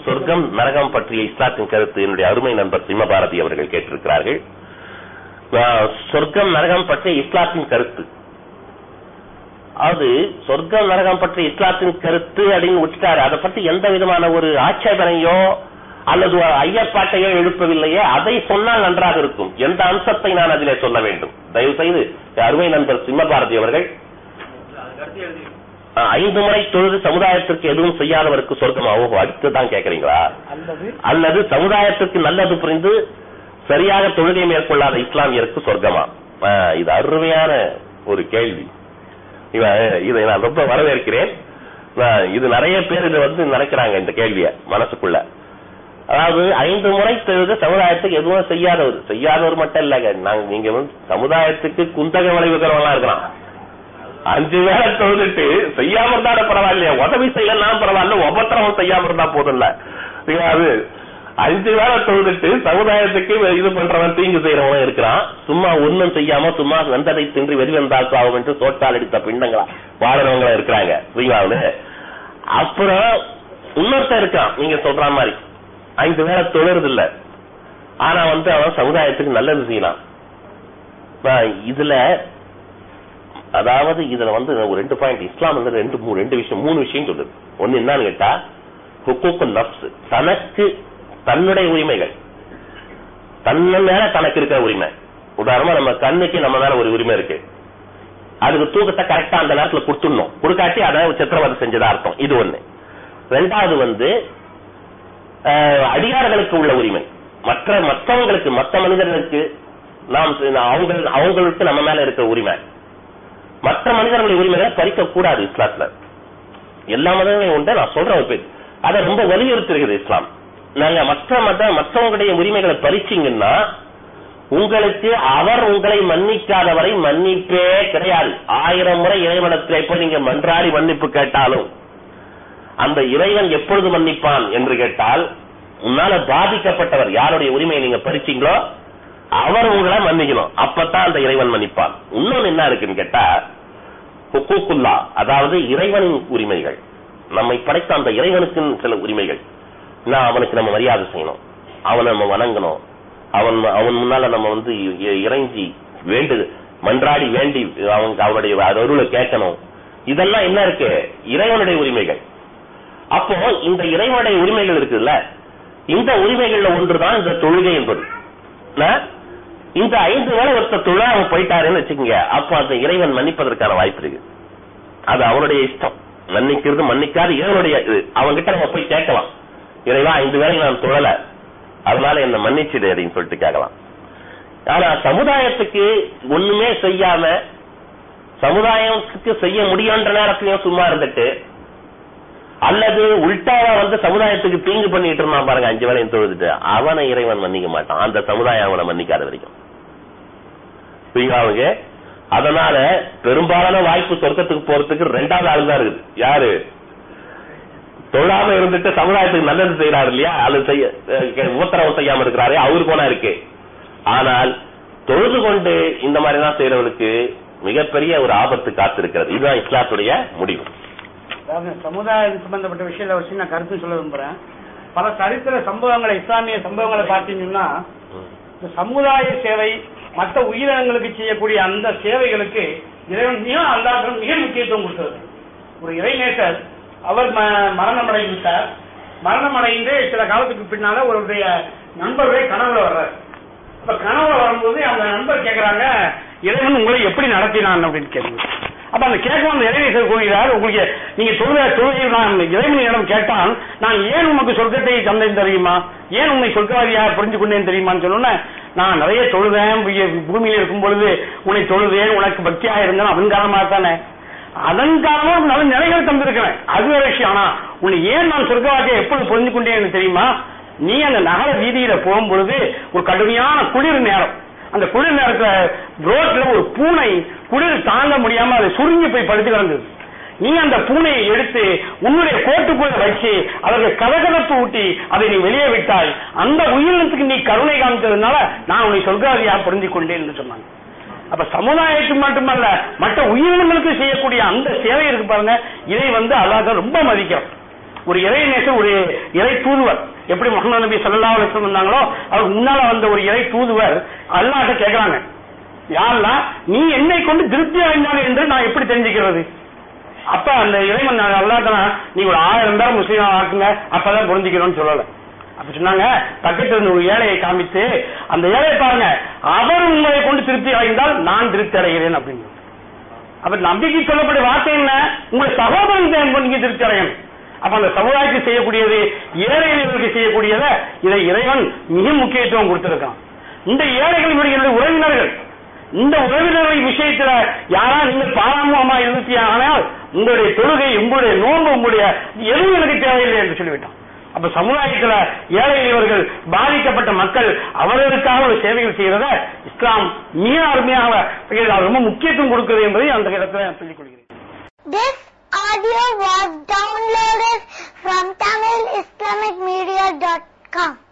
சொர்க்கம் நரகம் பற்றிய இஸ்லாத்தின் கருத்து என்னுடைய அருமை நண்பர் சிம்மபாரதி அவர்கள் கேட்டிருக்கிறார்கள் ஆஹ், சொர்க்கம் நரகம் பற்றிய இஸ்லாத்தின் கருத்து அது சொர்க்கம் நரகம் பற்றிய இஸ்லாத்தின் கருத்து அப்படின்னு விட்டுட்டாரு அதை பத்தி எந்த விதமான ஒரு ஆட்சேபனையோ அல்லது ஒரு ஐயப்பாட்டையோ எழுப்பவில்லையே அதை சொன்னால் நன்றாக இருக்கும் எந்த அம்சத்தை நான் அதிலே சொல்ல வேண்டும் தயவு செய்து அருமை நண்பர் சிம்மபாரதி அவர்கள் ஆஹ், ஐந்து முறை தொழுது சமுதாயத்திற்கு எதுவும் செய்யாதவருக்கு சொர்க்கமாவோ அடுத்து தான் கேக்குறீங்களா அல்லது அல்லது சமுதாயத்திற்கு நல்லது புரிந்து சரியாக தொழுகை மேற்கொள்ளாத இஸ்லாமியருக்கு சொர்க்கமா ஆஹ், இது அருமையான ஒரு கேள்வி இவன் இதை நான் ரொம்ப வரவேற்கிறேன் நான் இது நிறைய பேர் இதை வந்து நினைக்கிறாங்க இந்த கேள்விய மனசுக்குள்ள அதாவது ஐந்து முறை தொழுது சமுதாயத்துக்கு எதுவும் செய்யாதவர் செய்யாதவர் மட்டும் இல்லங்க நாங்க நீங்க வந்து சமுதாயத்துக்கு குந்தக விளைவுகிறவங்களா இருக்கிறான் அஞ்சு வேலை தொழுதுட்டு செய்யாம இருந்தாட பரவாயில்லையா உதவி செய்யலாம் பரவாயில்ல உபத்திரவம் செய்யாம இருந்தா போதும்ல இல்லையா, அது அஞ்சு வேலை தொழுதுட்டு சமுதாயத்துக்கு இது பண்றவன் தீங்கு செய்யறவன் இருக்கிறான் சும்மா ஒண்ணும் செய்யாம சும்மா வெந்ததை தின்றி வெறி வந்தால் சாவும் என்று சோட்டால் அடித்த பிண்டங்களா வாழறவங்களா இருக்கிறாங்க புரியுங்களா அப்புறம் இன்னொருத்தன் இருக்கான் நீங்க சொல்ற மாதிரி ஐந்து வேலை தொழுறது இல்ல ஆனா வந்து அவன் சமுதாயத்துக்கு நல்லது செய்யலாம் இப்ப இதுல அதாவது இதுல வந்து ஒரு ரெண்டு பாயிண்ட் இஸ்லாம் வந்து ரெண்டு மூணு ரெண்டு விஷயம் மூணு விஷயம் சொல்லுது ஒண்ணு என்னன்னு கேட்டா ஹுக்கூக்கு நப்ஸ் தனக்கு தன்னுடைய உரிமைகள் தன்ன மேல தனக்கு இருக்கிற உரிமை உதாரணமா நம்ம கண்ணுக்கு நம்ம மேல ஒரு உரிமை இருக்கு அதுக்கு தூக்கத்தை கரெக்டா அந்த நேரத்துல கொடுத்துடணும் கொடுக்காட்டி அதை சித்திரவதை செஞ்சதா அர்த்தம் இது ஒண்ணு ரெண்டாவது வந்து அஹ், அடியார்களுக்கு உள்ள உரிமை மற்ற மற்றவங்களுக்கு மற்ற மனிதர்களுக்கு நாம் அவங்க அவங்களுக்கு நம்ம மேல இருக்கிற உரிமை மற்ற மனிதர்களுடைய உரிமைகளை பறிக்க கூடாது இஸ்லாத்துல எல்லா மதங்களையும் உண்டு நான் சொல்றேன் ஒரு பேர் அதை ரொம்ப வலியுறுத்தி இருக்குது இஸ்லாம் நாங்க மற்ற மத மற்றவங்களுடைய உரிமைகளை பறிச்சீங்கன்னா உங்களுக்கு அவர் உங்களை மன்னிக்காதவரை மன்னிப்பே கிடையாது ஆயிரம் முறை இறைவனத்திலே போய் நீங்க மன்றாடி மன்னிப்பு கேட்டாலும் அந்த இறைவன் எப்பொழுது மன்னிப்பான் என்று கேட்டால் உன்னால பாதிக்கப்பட்டவர் யாருடைய உரிமையை நீங்க பறிச்சீங்களோ அவர் உங்களை மன்னிக்கணும் அப்பதான் அந்த இறைவன் மன்னிப்பான் இன்னொன்னு என்ன இருக்குன்னு கேட்டா ஹுக்கூக்குல்லா அதாவது இறைவனின் உரிமைகள் நம்மை படைத்த அந்த இறைவனுக்கு சில உரிமைகள் நான் அவனுக்கு நம்ம மரியாதை செய்யணும் அவனை நம்ம வணங்கணும் அவன் அவன் முன்னால நம்ம வந்து இ- இறைஞ்சி வேண்டு மன்றாடி வேண்டி அவன் அவனுடைய அருளை கேட்கணும் இதெல்லாம் என்ன இருக்கு இறைவனுடைய உரிமைகள் அப்போ இந்த இறைவனுடைய உரிமைகள் இருக்குல்ல இந்த உரிமைகள்ல ஒன்றுதான் இந்த தொழுகை என்பது நான் இந்த ஐந்து வேளை ஒருத்தர் தொழ அவன் போயிட்டாருன்னு வச்சுக்கோங்க அப்போ அந்த இறைவன் மன்னிப்பதற்கான வாய்ப்பு இருக்கு அது அவனுடைய இஷ்டம் மன்னிக்கிறது மன்னிக்காது இறைவனுடைய இது அவன்கிட்ட நம்ம போய் கேட்கலாம் இறைவா ஐந்து வேளை நான் தொழல அதனால என்ன மன்னிச்சிடு அப்படின்னு சொல்லிட்டு கேட்கலாம் ஆனா சமுதாயத்துக்கு ஒண்ணுமே செய்யாம சமுதாயத்துக்கு செய்ய முடியுன்ற நேரத்திலையும் சும்மா இருந்துட்டு அல்லது உள்டாவா வந்து சமுதாயத்துக்கு தீங்கு பண்ணிட்டு இருந்தான் பாருங்க அஞ்சு வேளையும் தொழுதுட்டு அவனை இறைவன் மன்னிக்க மாட்டான் அந்த சமுதாயம் அவனை மன்னிக்காத வரைக்கும் புரியுதாவுங்க அதனால பெரும்பாலான வாய்ப்பு சொர்க்கத்துக்கு போறதுக்கு ரெண்டாவது ஆள் தான் இருக்குது யாரு தொழாம இருந்துட்டு சமுதாயத்துக்கு நல்லது செய்யறாரு இல்லையா அது செய்ய அஹ், உபத்திரவம் செய்யாம இருக்கிறாரு அவருக்கு போனா இருக்கு ஆனால் தொழுது கொண்டு இந்த மாதிரி தான் செய்யறவனுக்கு மிகப்பெரிய ஒரு ஆபத்து காத்திருக்கிறது இதுதான் இஸ்லாத்துடைய முடிவு அதாவது சமுதாயம் சம்பந்தப்பட்ட விஷயத்துல ஒரு சின்ன கருத்து சொல்ல விரும்புறேன் பல சரித்திர சம்பவங்களை இஸ்லாமிய சம்பவங்களை பார்த்தீங்கன்னா இந்த சமுதாய சேவை மற்ற உயிரினங்களுக்கு செய்யக்கூடிய அந்த சேவைகளுக்கு இறைவன் மிக அல்லாஹ் மிக முக்கியத்துவம் கொடுத்தது ஒரு இறைநேசர் அவர் ம- மரணம் அடைந்து விட்டார் மரணம் அடைந்து சில காலத்துக்கு பின்னால அவருடைய நண்பர்களே கனவுல வர்றார் அப்ப கனவுல வரும்போது அந்த நண்பர் கேக்குறாங்க இறைவன் உங்களை எப்படி நடத்தினான் அப்படின்னு கேட்குது அப்ப அந்த கேட்கும் அந்த இறைநேசர் கூறுகிறார் உங்களுக்கு நீங்க சொல்ற தொழுகை நான் இறைவனிடம் கேட்டால் நான் ஏன் உனக்கு சொர்க்கத்தை தந்தேன் தெரியுமா ஏன் உன்னை சொர்க்கவாதியாக புரிஞ்சு கொண்டேன் தெரியுமான்னு சொன்னோன்னே நான் நிறைய தொழுதேன் பூ- பூமியில இருக்கும் பொழுது உன்னை தொழுதேன் உனக்கு பக்தியாக இருந்தேன் அதன் காரணமாக தானே அதன் காரணமாக நல்ல நிலைகள் தந்திருக்கிறேன் அது ஒரு விஷயம் ஆனா உன்னை ஏன் நான் சொர்க்கவாதியை எப்பொழுது புரிஞ்சு கொண்டேன் எனக்கு தெரியுமா நீ அந்த நகர வீதியில போகும் பொழுது ஒரு கடுமையான குளிர் நேரம் அந்த குளிர் நேரத்துல ரோட்ல ஒரு பூனை குளிர் தாங்க முடியாம அதை சுருங்கி போய் படுத்து கிடந்தது நீ அந்த பூனையை எடுத்து உன்னுடைய கோட்டுக்குள்ள வச்சு அதற்கு கதகதப்பு ஊட்டி அதை நீ வெளியே விட்டாய் அந்த உயிரினத்துக்கு நீ கருணை காமித்ததுனால நான் உன்னை சொர்க்காதியாக புரிந்து கொண்டேன் என்று சொன்னாங்க அப்ப சமுதாயத்துக்கு மட்டுமல்ல மற்ற உயிரினங்களுக்கு செய்யக்கூடிய அந்த சேவை இருக்கு பாருங்க இதை வந்து அல்லாஹ் ரொம்ப மதிக்கிறோம் ஒரு இறை நேசர் ஒரு இறை தூதுவர் எப்படி முகமது நபி ஸல்லல்லாஹு அலைஹி வஸல்லம் வந்தாங்களோ அவருக்கு முன்னால வந்த ஒரு இறை தூதுவர் அல்லாஹ்ட்ட கேக்குறாங்க யாருன்னா நீ என்னை கொண்டு திருப்தி அடைந்தாங்க என்று நான் எப்படி தெரிஞ்சுக்கிறது அப்ப அந்த இறைவன் அல்லாட்டனா நீ ஒரு ஆயிரம் பேர் முஸ்லீம் ஆக்குங்க அப்பதான் புரிஞ்சுக்கணும்னு சொல்லல அப்ப சொன்னாங்க பக்கத்துல இருந்த ஒரு ஏழையை காமித்து அந்த ஏழையை பாருங்க அவர் உங்களை கொண்டு திருப்தி அடைந்தால் நான் திருப்தி அடைகிறேன் அப்படின்னு அப்ப நம்பிக்கை சொல்லப்பட்ட வார்த்தை என்ன உங்களை சகோதரன் தான் கொண்டு நீங்க திருப்தி அடையணும் அப்ப அந்த சமுதாயத்துக்கு செய்யக்கூடியது ஏழைகளுக்கு செய்யக்கூடியத இதை இறைவன் மிக முக்கியத்துவம் கொடுத்திருக்கான் இந்த ஏழைகள் இவர்களுடைய உறவினர்கள் இந்த உறவினர்கள் விஷயத்துல யாரா நீங்கள் பாராமுகமா இருந்துட்டியானால் உங்களுடைய தொழுகை உங்களுடைய நோன்பு உங்களுடைய எதுவும் எனக்கு தேவையில்லை என்று சொல்லிவிட்டான் அப்ப சமுதாயத்துல ஏழை எளியவர்கள் பாதிக்கப்பட்ட மக்கள் அவர்களுக்காக ஒரு சேவைகள் செய்யறத இஸ்லாம் மிக அருமையாக இது ரொம்ப முக்கியத்துவம் கொடுக்கிறது என்பதை அந்த இடத்துல நான் சொல்லிக் கொள்கிறேன் This audio was downloaded from TamilIslamicMedia.com.